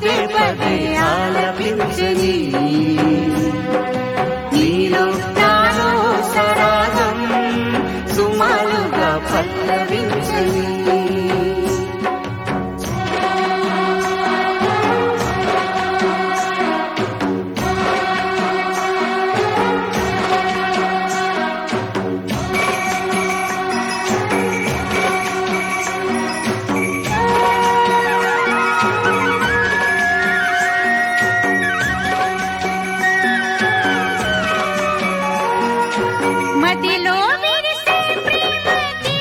పదే పదే ఆలపించని నీలో నాలో సరాగం సుమారుగా పల్లవించని మదిలో విరిసే ప్రేమకి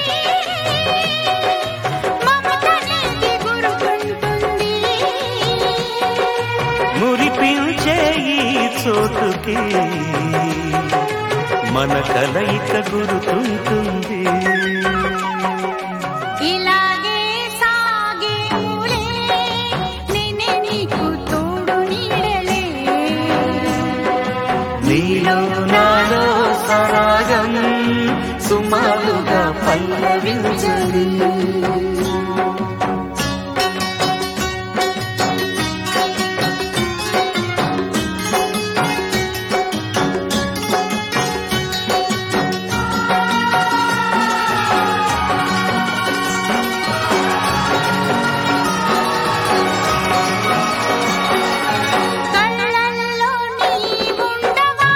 మమతనేది గురుకుంటుంది మురిపించే ఈ చోటుకి మన కలయిక గురుతుంటుంది ఇలాగే సాగేవులే నేనే నీకు తోడు నీడలే నీలో నాలో సరాగం సుమారుగా పల్లవించని కళ్ళల్లో నీవుండవా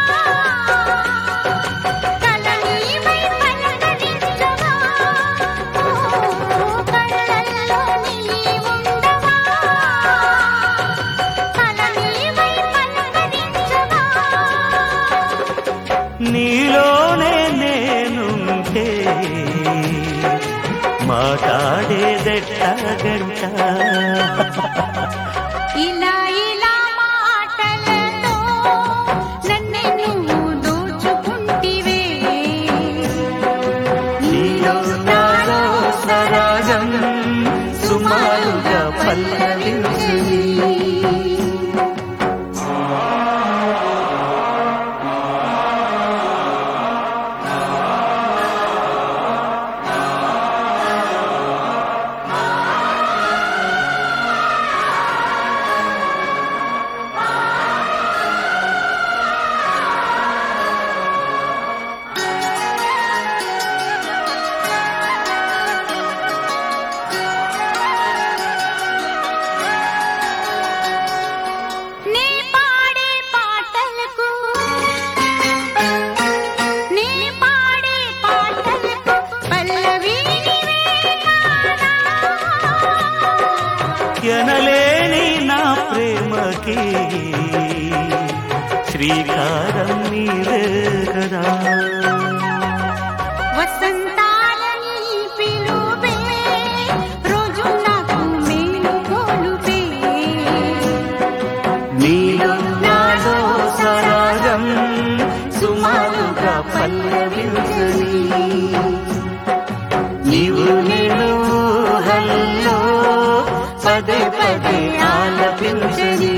కలనీవై పలకరించవా కళ్ళల్లో నీవుండవా కలనీవై పలకరించవా నీలోనే నేనుంటే మాట్లాడేదెట్టగంట ఇలా ఇలా మాటలతో నన్నే నువ్వు దోచుకుంటివే నీలో నాలో సరాగం సుమారుగా పల్లవించని నీ పాడే పాటలకు నీ పాడే పాటలకు పల్లవి ఎనలేని నా ప్రేమకి శ్రీకారం నీవే కదా వసంతాలని పిలుపే రోజు నాకు మేలు గోలుపే నీలో నాలో సరాగం సుమారుగా పల్లవించని నీవు నేను హల్లో పదే పదే ఆలపించని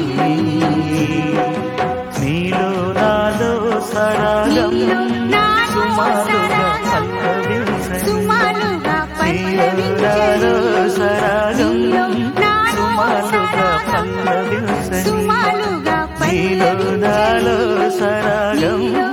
నీలో నాలో సరాగం నీలో నాలో సుమారుగా సరాగం పల్లవించని సుమారుగా నీలో నాలో పల్లవించని సరాగం నీలో నాలో సుమారుగా సరాగం పల్లవించని సుమారుగా నీలో నాలో పల్లవించని సరాగం నీలో